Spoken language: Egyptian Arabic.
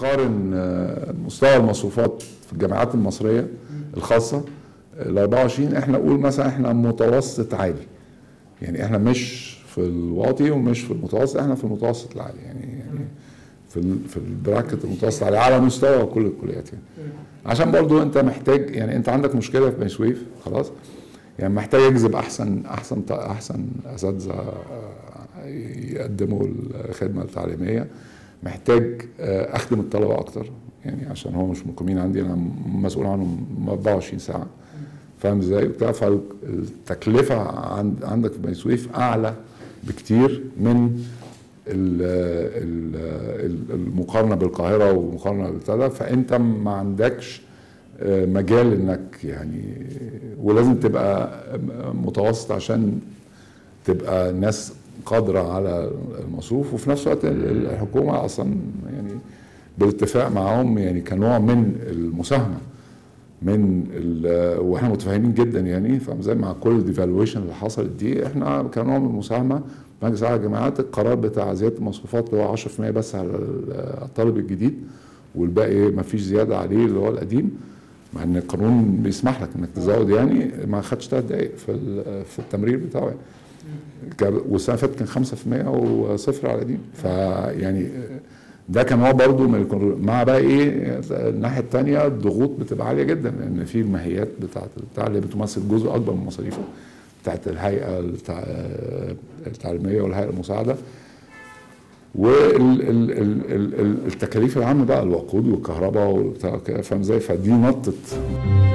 بنقارن آه، مستوى المصروفات في الجامعات المصريه الخاصه ال 24 احنا نقول مثلا احنا متوسط عالي يعني احنا مش في الواطي ومش في المتوسط احنا في المتوسط العالي يعني يعني في ال- في البراكت المتوسط العالي على مستوى كل الكليات يعني عشان برضو انت محتاج يعني انت عندك مشكله في بني سويف خلاص يعني محتاج يجذب احسن احسن احسن اساتذه آه، يقدموا الخدمه التعليميه محتاج آه، اخدم الطلبه اكتر يعني عشان هو مش مقيمين عندي انا مسؤول عنهم 24 ساعه فاهم ازاي وبتاع فالتكلفه عند عندك في بني سويف اعلى بكتير من ال- ال- ال- المقارنه بالقاهره ومقارنه بالبتاع فانت ما عندكش آه، مجال انك يعني ولازم تبقى متوسط عشان تبقى الناس قادره على المصروف وفي نفس الوقت ال- الحكومه اصلا يعني بالاتفاق معاهم يعني كنوع من المساهمه من ال- واحنا متفاهمين جدا يعني فاهم زي مع كل الديفالويشن اللي حصلت دي احنا كنوع من المساهمه مجلس اعلى الجامعات القرار بتاع زياده المصروفات اللي هو 10% بس على ال- الطالب الجديد والباقي ما فيش زياده عليه اللي هو القديم مع ان القانون بيسمح لك انك تزود يعني ما خدش ثلاث دقائق في ال- في التمرير بتاعه يعني. كان- والسنه اللي فاتت كان 5% وصفر على القديم فيعني ده كان هو برضه من الكون- مع بقى ايه الناحيه الثانيه الضغوط بتبقى عاليه جدا لان في الماهيات بتاعت بتاع اللي بتمثل جزء اكبر من مصاريفه بتاعت الهيئه التع- التعليميه والهيئه المساعده والتكاليف العامه بقى الوقود والكهرباء وبتاع كده فاهم ازاي فدي نطت